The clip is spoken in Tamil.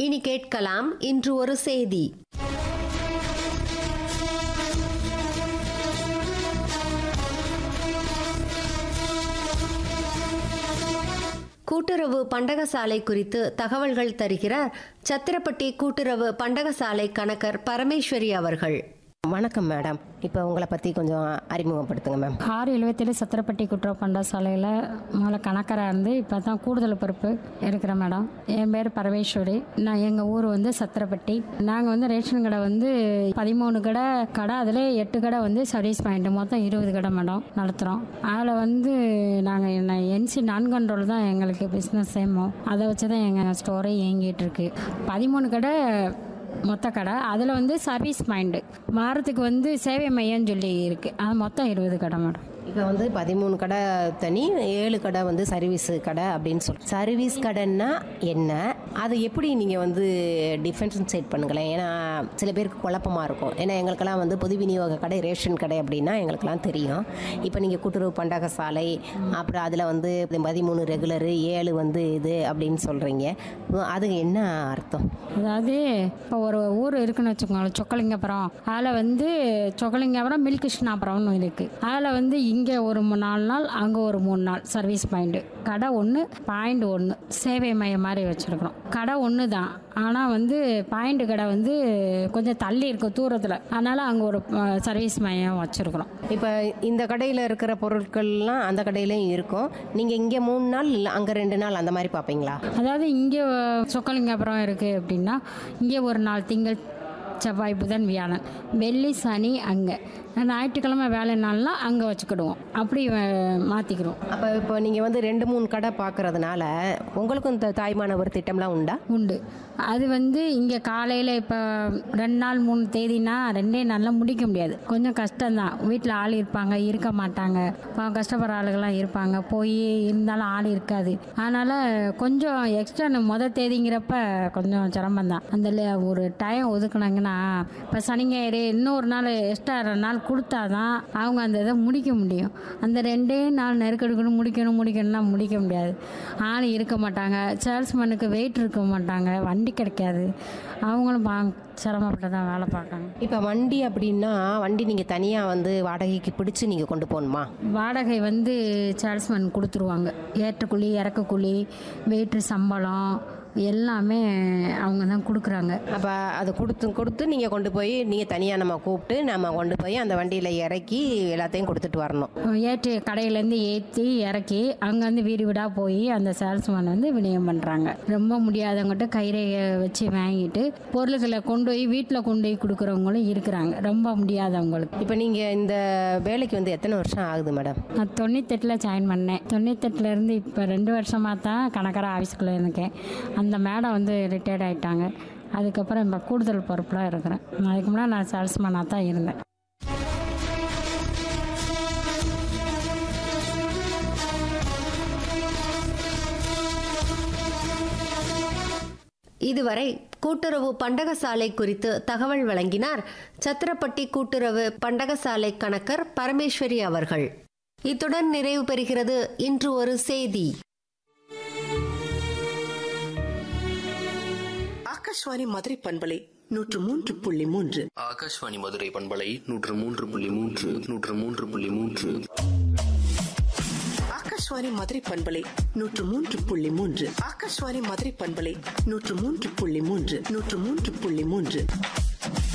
இனி கேட்கலாம் இன்று ஒரு செய்தி கூட்டுறவு பண்டகசாலை குறித்து தகவல்கள் தருகிறார் சத்திரப்பட்டி கூட்டுறவு பண்டகசாலை கணக்கர் பரமேஸ்வரி அவர்கள் வணக்கம் மேடம் இப்போ உங்களை பற்றி கொஞ்சம் அறிமுகப்படுத்துங்க மேம் ஆறு எழுபத்தேழு சத்திரப்பட்டி குற்ற பண்டசாலையில் முதல்ல கணக்கராக இருந்து இப்போ தான் கூடுதல் பொறுப்பு இருக்கிறேன் மேடம் என் பேர் பரமேஸ்வரி நான் எங்கள் ஊர் வந்து சத்திரப்பட்டி நாங்கள் வந்து ரேஷன் கடை வந்து பதிமூணு கடை கடை அதில் எட்டு கடை வந்து சர்வீஸ் பாயிண்ட் மொத்தம் இருபது கடை மேடம் நடத்துகிறோம் அதில் வந்து நாங்கள் என்சி நான் கண்ட்ரோல் தான் எங்களுக்கு பிஸ்னஸ் சேமம் அதை வச்சு தான் எங்கள் ஸ்டோரே இயங்கிட்டு இருக்கு பதிமூணு கடை மொத்த கடை அதில் வந்து சர்வீஸ் மைண்டு வாரத்துக்கு வந்து சேவை மையம்னு சொல்லி இருக்குது அது மொத்தம் இருபது கடை மேடம் இப்போ வந்து பதிமூணு கடை தனி ஏழு கடை வந்து சர்வீஸ் கடை அப்படின்னு சொல்லி சர்வீஸ் கடைன்னா என்ன அது எப்படி நீங்கள் வந்து டிஃபரன்ஷியேட் பண்ணுங்களேன் ஏன்னா சில பேருக்கு குழப்பமாக இருக்கும் ஏன்னா எங்களுக்கெல்லாம் வந்து பொது விநியோக கடை ரேஷன் கடை அப்படின்னா எங்களுக்கெல்லாம் தெரியும் இப்போ நீங்கள் கூட்டுறவு பண்டக சாலை அப்புறம் அதில் வந்து பதிமூணு ரெகுலரு ஏழு வந்து இது அப்படின்னு சொல்கிறீங்க அது என்ன அர்த்தம் அதாவது இப்போ ஒரு ஊர் இருக்குன்னு வச்சுக்கோங்களேன் சொக்கலிங்கபுரம் அதில் வந்து சொக்கலிங்கபுரம் மில்க் கிருஷ்ணாபுரம்னு இருக்குது அதில் வந்து இங்கே ஒரு மூ- நாலு நாள் அங்கே ஒரு மூணு நாள் சர்வீஸ் பாயிண்ட்டு கடை ஒன்று பாயிண்ட் ஒன்று சேவை மையம் மாதிரி வச்சுருக்குறோம் கடை ஒன்று தான் ஆனால் வந்து பாயிண்ட் கடை வந்து கொஞ்சம் தள்ளி இருக்கும் தூரத்தில் அதனால் அங்கே ஒரு அஹ், சர்வீஸ் மையம் வச்சுருக்குறோம் இப்போ இந்த கடையில் இருக்கிற பொருட்கள்லாம் அந்த கடையிலையும் இருக்கும் நீங்கள் இங்கே மூணு நாள் இல்லை அங்கே ரெண்டு நாள் அந்த மாதிரி பார்ப்பீங்களா அதாவது இங்கே சொக்கலிங்கபுரம் இருக்குது அப்படின்னா இங்கே ஒரு நாள் திங்கள் செவ்வாய் புதன் வியாழன் வெள்ளி சனி அங்கே ஞாயிற்றுக்கிழமை வேலை நாள்லாம் அங்கே வச்சுக்கிடுவோம் அப்படி மாற்றிக்கிடுவோம் அப்போ இப்போ நீங்கள் வந்து ரெண்டு மூணு கடை பார்க்கறதுனால உங்களுக்கும் இந்த தாய்மானவர் திட்டம்லாம் உண்டா உண்டு அது வந்து இங்கே காலையில் இப்போ ரெண்டு நாள் மூணு தேதினா ரெண்டே நாளில் முடிக்க முடியாது கொஞ்சம் கஷ்டம்தான் வீட்டில் ஆள் இருப்பாங்க இருக்க மாட்டாங்க பாவம் கஷ்டப்படுற ஆளுகள்லாம் இருப்பாங்க போய் இருந்தாலும் ஆள் இருக்காது அதனால் கொஞ்சம் எக்ஸ்ட்ரா மொதல் தேதிங்கிறப்ப கொஞ்சம் சிரமம் தான் அந்த ல- ஒரு டைம் ஒதுக்குனாங்கன்னா இப்போ சனிஞாயிறு இன்னொரு நாள் எக்ஸ்ட்ரா ரெண்டு நாள் கொடுத்தாதான் அவங்க அந்த இதை முடிக்க முடியும் அந்த ரெண்டே நாள் நெருக்கெடுக்கணும் முடிக்கணும் முடிக்கணும்னா முடிக்க முடியாது ஆள் இருக்க மாட்டாங்க சேல்ஸ்மேனுக்கு வெயிட் இருக்க மாட்டாங்க வண்டி கிடைக்காது அவங்களும் பா சிரமப்பட்டு தான் வேலை பார்க்காங்க இப்போ வண்டி அப்படின்னா வண்டி நீங்கள் தனியாக வந்து வாடகைக்கு பிடிச்சு நீங்கள் கொண்டு போகணுமா வாடகை வந்து சேல்ஸ்மேன் கொடுத்துருவாங்க ஏற்றக்கூலி இறக்கக்கூலி வெயிட்ரு சம்பளம் எல்லாமே அவங்க தான் கொடுக்குறாங்க அப்போ அதை கொடுத்து கொடுத்து நீங்கள் கொண்டு போய் நீங்கள் தனியாக நம்ம கூப்பிட்டு நம்ம கொண்டு போய் அந்த வண்டியில் இறக்கி எல்லாத்தையும் கொடுத்துட்டு வரணும் ஏற்றி கடையிலேருந்து ஏற்றி இறக்கி அங்கேருந்து வீடு வீடாக போய் அந்த சேல்ஸ்மேன் வந்து விநியோகம் பண்ணுறாங்க ரொம்ப முடியாதவங்ககிட்ட கைரேகை வச்சு வாங்கிட்டு பொருள்களை கொண்டு போய் வீட்டில் கொண்டு போய் கொடுக்குறவங்களும் இருக்கிறாங்க ரொம்ப முடியாதவங்களுக்கு இப்போ நீங்கள் இந்த வேலைக்கு வந்து எத்தனை வருஷம் ஆகுது மேடம் நான் தொண்ணூத்தெட்டில் ஜாயின் பண்ணேன் தொண்ணூத்தெட்டுலேருந்து இப்போ ரெண்டு வருஷமாக தான் கணக்கராக ஆஃபீஸ்க்குள்ளே இருக்கேன் அந்த மேடம் வந்து ரிட்டையர்ட் ஆகிட்டாங்க அதுக்கப்புறம் இப்போ கூடுதல் பொறுப்பில் இருக்கிறேன் அதுக்கு முன்னாடி நான் சேல்ஸ்மேனாக தான் இருந்தேன் இதுவரை கூட்டுறவு பண்டகசாலை குறித்து தகவல் வழங்கினார் சத்திரப்பட்டி கூட்டுறவு பண்டகசாலை கணக்கர் பரமேஸ்வரி அவர்கள் இத்துடன் நிறைவு பெறுகிறது இன்று ஒரு செய்தி ஆகாஷ்வாணி மதுரை பண்பலை நூற்று மூன்று புள்ளி மூன்று ஆகாஷ்வாணி மதுரை பண்பலை நூற்று மூன்று புள்ளி மூன்று நூற்று மூன்று புள்ளி மூன்று ஆகாஷ்வாணி மதுரை பண்பலை நூற்று மூன்று புள்ளி மூன்று ஆகாஷ்வாணி மதுரை பண்பலை நூற்று மூன்று புள்ளி மூன்று நூற்று மூன்று புள்ளி மூன்று